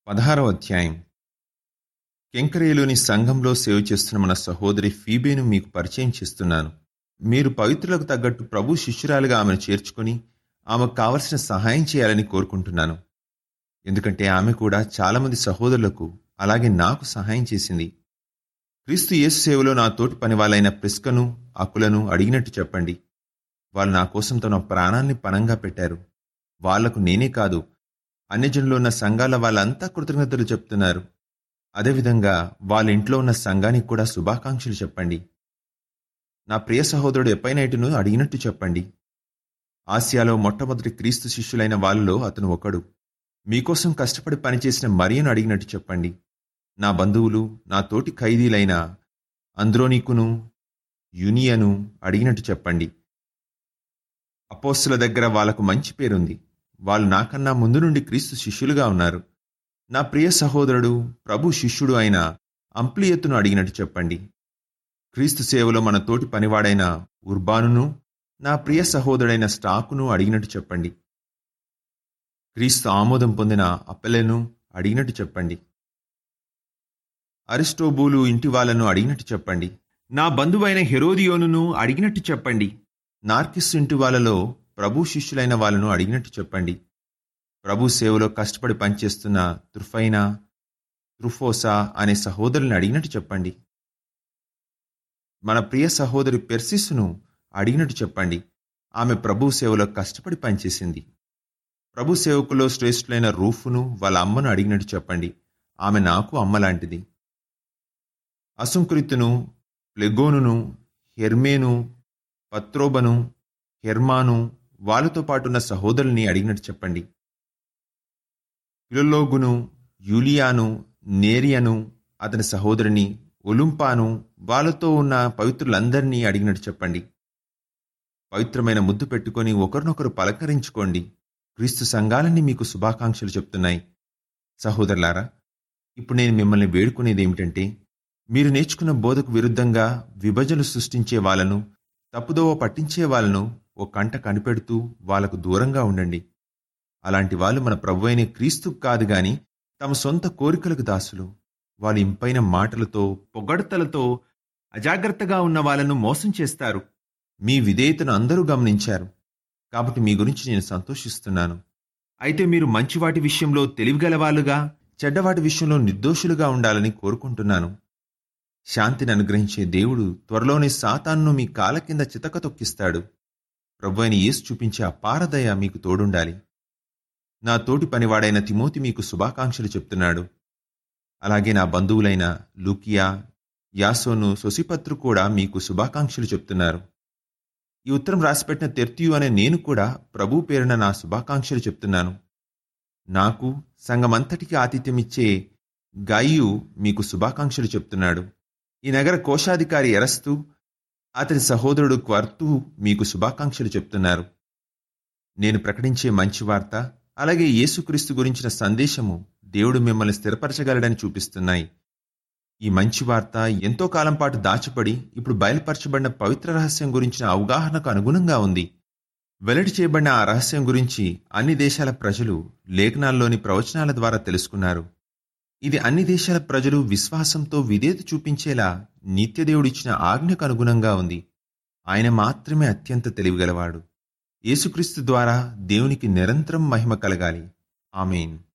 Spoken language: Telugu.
పదహారవ అధ్యాయం కెంకరేలోని సంఘంలో సేవ చేస్తున్న మన సహోదరి ఫీబేను మీకు పరిచయం చేస్తున్నాను మీరు పవిత్రులకు తగ్గట్టు ప్రభు శిష్యురాలుగా ఆమెను చేర్చుకొని ఆమెకు కావలసిన సహాయం చేయాలని కోరుకుంటున్నాను ఎందుకంటే ఆమె కూడా చాలామంది సహోదరులకు అలాగే నాకు సహాయం చేసింది క్రీస్తు యేసు సేవలో నా తోటి పని వాళ్ళైన ప్రిస్కను అకులను అడిగినట్టు చెప్పండి వాళ్ళు నా కోసం తమ ప్రాణాల్ని పనంగా పెట్టారు వాళ్లకు నేనే కాదు అన్యజనులు ఉన్న సంఘాల వాళ్ళంతా కృతజ్ఞతలు చెప్తున్నారు అదేవిధంగా వాళ్ళ ఇంట్లో ఉన్న సంఘానికి కూడా శుభాకాంక్షలు చెప్పండి నా ప్రియ సహోదరుడు ఎప్పైనైటును అడిగినట్టు చెప్పండి ఆసియాలో మొట్టమొదటి క్రీస్తు శిష్యులైన వాళ్ళలో అతను ఒకడు మీకోసం కష్టపడి పనిచేసిన మరియను అడిగినట్టు చెప్పండి నా బంధువులు నా తోటి ఖైదీలైన అంద్రోనికును యునియను అడిగినట్టు చెప్పండి అపోస్తుల దగ్గర వాళ్లకు మంచి పేరుంది వాళ్ళు నాకన్నా ముందు నుండి క్రీస్తు శిష్యులుగా ఉన్నారు నా ప్రియ సహోదరుడు ప్రభు శిష్యుడు అయిన అంప్లియత్తును అడిగినట్టు చెప్పండి క్రీస్తు సేవలో మన తోటి పనివాడైన ఉర్బానును నా ప్రియ సహోదరుడైన స్టాకును అడిగినట్టు చెప్పండి క్రీస్తు ఆమోదం పొందిన అప్పెలను అడిగినట్టు చెప్పండి అరిస్టోబూలు ఇంటి వాళ్ళను అడిగినట్టు చెప్పండి నా బంధువైన హెరోదియోనును అడిగినట్టు చెప్పండి నార్కిస్ ఇంటి వాళ్ళలో ప్రభు శిష్యులైన వాళ్ళను అడిగినట్టు చెప్పండి ప్రభు సేవలో కష్టపడి పనిచేస్తున్న త్రుఫైనా త్రుఫోసా అనే సహోదరుని అడిగినట్టు చెప్పండి మన ప్రియ సహోదరి పెర్సిస్ను అడిగినట్టు చెప్పండి ఆమె ప్రభు సేవలో కష్టపడి పనిచేసింది ప్రభు సేవకులో శ్రేష్ఠులైన రూఫును వాళ్ళ అమ్మను అడిగినట్టు చెప్పండి ఆమె నాకు అమ్మ లాంటిది అసుంకృతును ప్లెగోనును హెర్మేను పత్రోబను హెర్మాను వాళ్ళతో పాటున్న సహోదరుల్ని అడిగినట్టు చెప్పండి ఫిలలోగును యూలియాను నేరియను అతని సహోదరిని ఒలుంపాను వాళ్ళతో ఉన్న పవిత్రులందరినీ అడిగినట్టు చెప్పండి పవిత్రమైన ముద్దు పెట్టుకొని ఒకరినొకరు పలకరించుకోండి క్రీస్తు సంఘాలన్నీ మీకు శుభాకాంక్షలు చెప్తున్నాయి సహోదరులారా ఇప్పుడు నేను మిమ్మల్ని వేడుకునేది ఏమిటంటే మీరు నేర్చుకున్న బోధకు విరుద్ధంగా విభజనలు సృష్టించే వాళ్ళను తప్పుదోవ పట్టించే వాళ్ళను ఓ కంట కనిపెడుతూ వాళ్లకు దూరంగా ఉండండి అలాంటి వాళ్ళు మన ప్రభు అయిన క్రీస్తు కాదు గాని తమ సొంత కోరికలకు దాసులు వాళ్ళు ఇంపైన మాటలతో పొగడతలతో అజాగ్రత్తగా ఉన్న వాళ్ళను మోసం చేస్తారు మీ విధేయతను అందరూ గమనించారు కాబట్టి మీ గురించి నేను సంతోషిస్తున్నాను అయితే మీరు మంచివాటి విషయంలో తెలివిగలవాళ్ళుగా చెడ్డవాటి విషయంలో నిర్దోషులుగా ఉండాలని కోరుకుంటున్నాను శాంతిని అనుగ్రహించే దేవుడు త్వరలోనే సాతాన్ను మీ కాల కింద చితక తొక్కిస్తాడు ప్రభు అయిన యేసు చూపించే అపారదయ మీకు తోడుండాలి నా తోటి పనివాడైన తిమోతి మీకు శుభాకాంక్షలు చెప్తున్నాడు అలాగే నా బంధువులైన లూకియా యాసోను సొసిపత్రు కూడా మీకు శుభాకాంక్షలు చెప్తున్నారు ఈ ఉత్తరం రాసిపెట్టిన తెర్తియు అనే నేను కూడా ప్రభు పేరున నా శుభాకాంక్షలు చెప్తున్నాను నాకు సంఘమంతటికి ఆతిథ్యమిచ్చే గాయు మీకు శుభాకాంక్షలు చెప్తున్నాడు ఈ నగర కోశాధికారి ఎరస్తూ అతని సహోదరుడు క్వర్తూ మీకు శుభాకాంక్షలు చెప్తున్నారు నేను ప్రకటించే మంచి వార్త అలాగే యేసుక్రీస్తు గురించిన సందేశము దేవుడు మిమ్మల్ని స్థిరపరచగలడని చూపిస్తున్నాయి ఈ మంచి వార్త ఎంతో కాలం పాటు దాచపడి ఇప్పుడు బయలుపరచబడిన పవిత్ర రహస్యం గురించిన అవగాహనకు అనుగుణంగా ఉంది వెల్లడి చేయబడిన ఆ రహస్యం గురించి అన్ని దేశాల ప్రజలు లేఖనాల్లోని ప్రవచనాల ద్వారా తెలుసుకున్నారు ఇది అన్ని దేశాల ప్రజలు విశ్వాసంతో విధేత చూపించేలా నిత్యదేవుడిచ్చిన ఆజ్ఞకు అనుగుణంగా ఉంది ఆయన మాత్రమే అత్యంత తెలివిగలవాడు యేసుక్రీస్తు ద్వారా దేవునికి నిరంతరం మహిమ కలగాలి ఆమెన్